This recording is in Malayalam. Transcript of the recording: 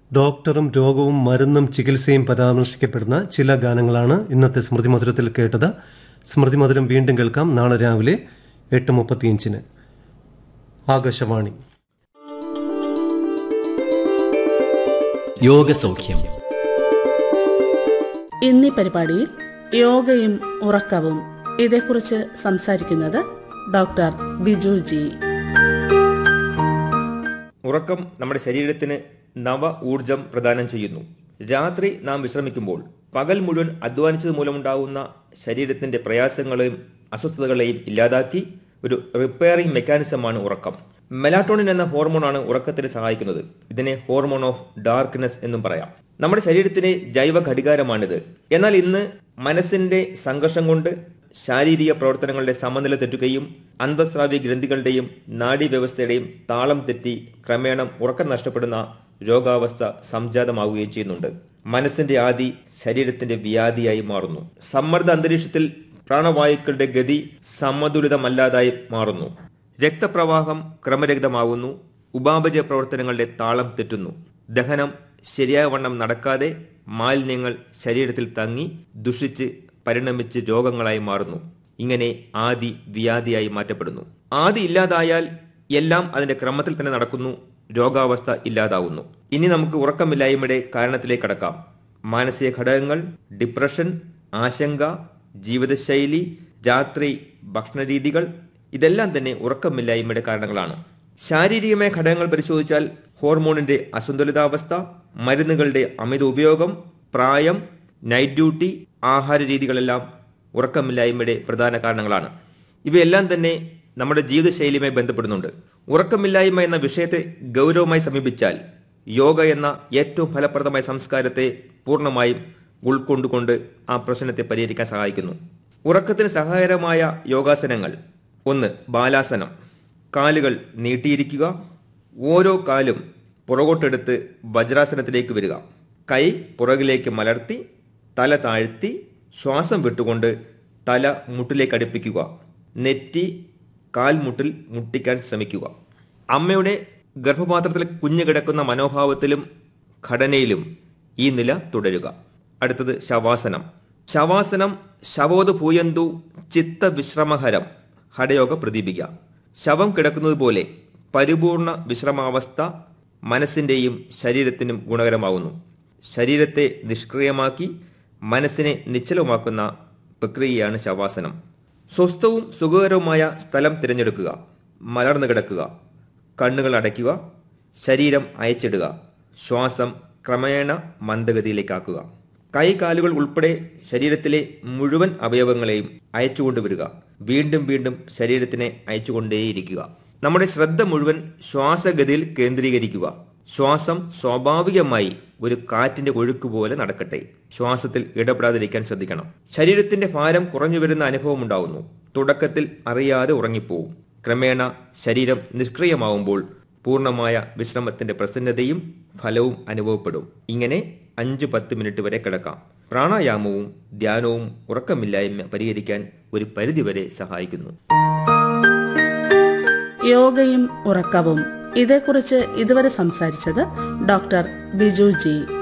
ഡോക്ടറും രോഗവും മരുന്നും ചികിത്സയും പരാമർശിക്കപ്പെടുന്ന ചില ഗാനങ്ങളാണ് ഇന്നത്തെ സ്മൃതി മധുരത്തിൽ കേട്ടത് സ്മൃതി മധുരം വീണ്ടും കേൾക്കാം നാളെ രാവിലെ എട്ട് മുപ്പത്തിയഞ്ചിന് ആകാശവാണി യോഗസൗഖ്യം ഇന്നീ പരിപാടിയിൽ യോഗയും ഉറക്കവും ഇതേക്കുറിച്ച് സംസാരിക്കുന്നത് ഡോക്ടർ ബിജു ജി ഉറക്കം നമ്മുടെ ശരീരത്തിന് നവ ഊർജം പ്രദാനം ചെയ്യുന്നു രാത്രി നാം വിശ്രമിക്കുമ്പോൾ പകൽ മുഴുവൻ അധ്വാനിച്ചത് മൂലമുണ്ടാകുന്ന ശരീരത്തിന്റെ പ്രയാസങ്ങളെയും അസ്വസ്ഥതകളെയും ഇല്ലാതാക്കി ഒരു റിപ്പയറിംഗ് മെക്കാനിസമാണ് ഉറക്കം മെലാറ്റോണിൻ എന്ന ഹോർമോണാണ് ഉറക്കത്തിന് സഹായിക്കുന്നത് ഇതിനെ ഹോർമോൺ ഓഫ് ഡാർക്ക്നെസ് എന്നും പറയാം നമ്മുടെ ശരീരത്തിലെ ജൈവ ഘടികാരമാണിത് എന്നാൽ ഇന്ന് മനസ്സിന്റെ സംഘർഷം കൊണ്ട് ശാരീരിക പ്രവർത്തനങ്ങളുടെ സമനില തെറ്റുകയും അന്തസ്രാവ്യ ഗ്രന്ഥികളുടെയും നാഡീവ്യവസ്ഥയുടെയും താളം തെറ്റി ക്രമേണ ഉറക്കം നഷ്ടപ്പെടുന്ന രോഗാവസ്ഥ സംജാതമാവുകയും ചെയ്യുന്നുണ്ട് മനസ്സിന്റെ ആദി ശരീരത്തിന്റെ വ്യാധിയായി മാറുന്നു സമ്മർദ്ദ അന്തരീക്ഷത്തിൽ പ്രാണവായുക്കളുടെ ഗതി സമതുലിതമല്ലാതായി മാറുന്നു രക്തപ്രവാഹം ക്രമരഹിതമാവുന്നു ഉപാപചയ പ്രവർത്തനങ്ങളുടെ താളം തെറ്റുന്നു ദഹനം ശരിയായ വണ്ണം നടക്കാതെ മാലിന്യങ്ങൾ ശരീരത്തിൽ തങ്ങി ദുഷിച്ച് പരിണമിച്ച് രോഗങ്ങളായി മാറുന്നു ഇങ്ങനെ ആദി വ്യാധിയായി മാറ്റപ്പെടുന്നു ആദി ഇല്ലാതായാൽ എല്ലാം അതിന്റെ ക്രമത്തിൽ തന്നെ നടക്കുന്നു രോഗാവസ്ഥ ഇല്ലാതാവുന്നു ഇനി നമുക്ക് ഉറക്കമില്ലായ്മയുടെ കാരണത്തിലേക്ക് കടക്കാം മാനസിക ഘടകങ്ങൾ ഡിപ്രഷൻ ആശങ്ക ജീവിതശൈലി രാത്രി ഭക്ഷണരീതികൾ ഇതെല്ലാം തന്നെ ഉറക്കമില്ലായ്മയുടെ കാരണങ്ങളാണ് ശാരീരികമായ ഘടകങ്ങൾ പരിശോധിച്ചാൽ ഹോർമോണിന്റെ അസന്തുലിതാവസ്ഥ മരുന്നുകളുടെ അമിത ഉപയോഗം പ്രായം നൈറ്റ് ഡ്യൂട്ടി ആഹാര രീതികളെല്ലാം ഉറക്കമില്ലായ്മയുടെ പ്രധാന കാരണങ്ങളാണ് ഇവയെല്ലാം തന്നെ നമ്മുടെ ജീവിതശൈലിയുമായി ബന്ധപ്പെടുന്നുണ്ട് ഉറക്കമില്ലായ്മ എന്ന വിഷയത്തെ ഗൗരവമായി സമീപിച്ചാൽ യോഗ എന്ന ഏറ്റവും ഫലപ്രദമായ സംസ്കാരത്തെ പൂർണ്ണമായും ഉൾക്കൊണ്ടുകൊണ്ട് ആ പ്രശ്നത്തെ പരിഹരിക്കാൻ സഹായിക്കുന്നു ഉറക്കത്തിന് സഹായകരമായ യോഗാസനങ്ങൾ ഒന്ന് ബാലാസനം കാലുകൾ നീട്ടിയിരിക്കുക ഓരോ കാലും പുറകോട്ടെടുത്ത് വജ്രാസനത്തിലേക്ക് വരിക കൈ പുറകിലേക്ക് മലർത്തി തല താഴ്ത്തി ശ്വാസം വിട്ടുകൊണ്ട് തല മുട്ടിലേക്ക് അടുപ്പിക്കുക നെറ്റി കാൽമുട്ടിൽ മുട്ടിക്കാൻ ശ്രമിക്കുക അമ്മയുടെ ഗർഭപാത്രത്തിൽ കുഞ്ഞു കിടക്കുന്ന മനോഭാവത്തിലും ഘടനയിലും ഈ നില തുടരുക അടുത്തത് ശവാസനം ശവാസനം ശവോത് ഭൂയന്തു ചിത്തവിശ്രമഹരം ഹടയോഗ പ്രദീപിക ശവം കിടക്കുന്നത് പോലെ പരിപൂർണ വിശ്രമാവസ്ഥ മനസ്സിന്റെയും ശരീരത്തിനും ഗുണകരമാവുന്നു ശരീരത്തെ നിഷ്ക്രിയമാക്കി മനസ്സിനെ നിശ്ചലമാക്കുന്ന പ്രക്രിയയാണ് ശവാസനം സ്വസ്ഥവും സുഖകരവുമായ സ്ഥലം തിരഞ്ഞെടുക്കുക മലർന്നു കിടക്കുക കണ്ണുകൾ അടയ്ക്കുക ശരീരം അയച്ചിടുക ശ്വാസം ക്രമേണ മന്ദഗതിയിലേക്കാക്കുക കൈകാലുകൾ ഉൾപ്പെടെ ശരീരത്തിലെ മുഴുവൻ അവയവങ്ങളെയും അയച്ചുകൊണ്ടുവരിക വീണ്ടും വീണ്ടും ശരീരത്തിനെ അയച്ചുകൊണ്ടേയിരിക്കുക നമ്മുടെ ശ്രദ്ധ മുഴുവൻ ശ്വാസഗതിയിൽ കേന്ദ്രീകരിക്കുക ശ്വാസം സ്വാഭാവികമായി ഒരു കാറ്റിന്റെ ഒഴുക്ക് പോലെ നടക്കട്ടെ ശ്വാസത്തിൽ ഇടപെടാതിരിക്കാൻ ശ്രദ്ധിക്കണം ശരീരത്തിന്റെ ഭാരം കുറഞ്ഞു വരുന്ന അനുഭവം ഉണ്ടാവുന്നു തുടക്കത്തിൽ അറിയാതെ ഉറങ്ങിപ്പോവും ക്രമേണ ശരീരം നിഷ്ക്രിയമാവുമ്പോൾ പൂർണ്ണമായ വിശ്രമത്തിന്റെ പ്രസന്നതയും ഫലവും അനുഭവപ്പെടും ഇങ്ങനെ അഞ്ച് പത്ത് മിനിറ്റ് വരെ കിടക്കാം പ്രാണായാമവും ധ്യാനവും ഉറക്കമില്ലായ്മ പരിഹരിക്കാൻ ഒരു പരിധിവരെ സഹായിക്കുന്നു യോഗയും ഉറക്കവും ഇതേക്കുറിച്ച് ഇതുവരെ സംസാരിച്ചത് ഡോക്ടർ ബിജു ജി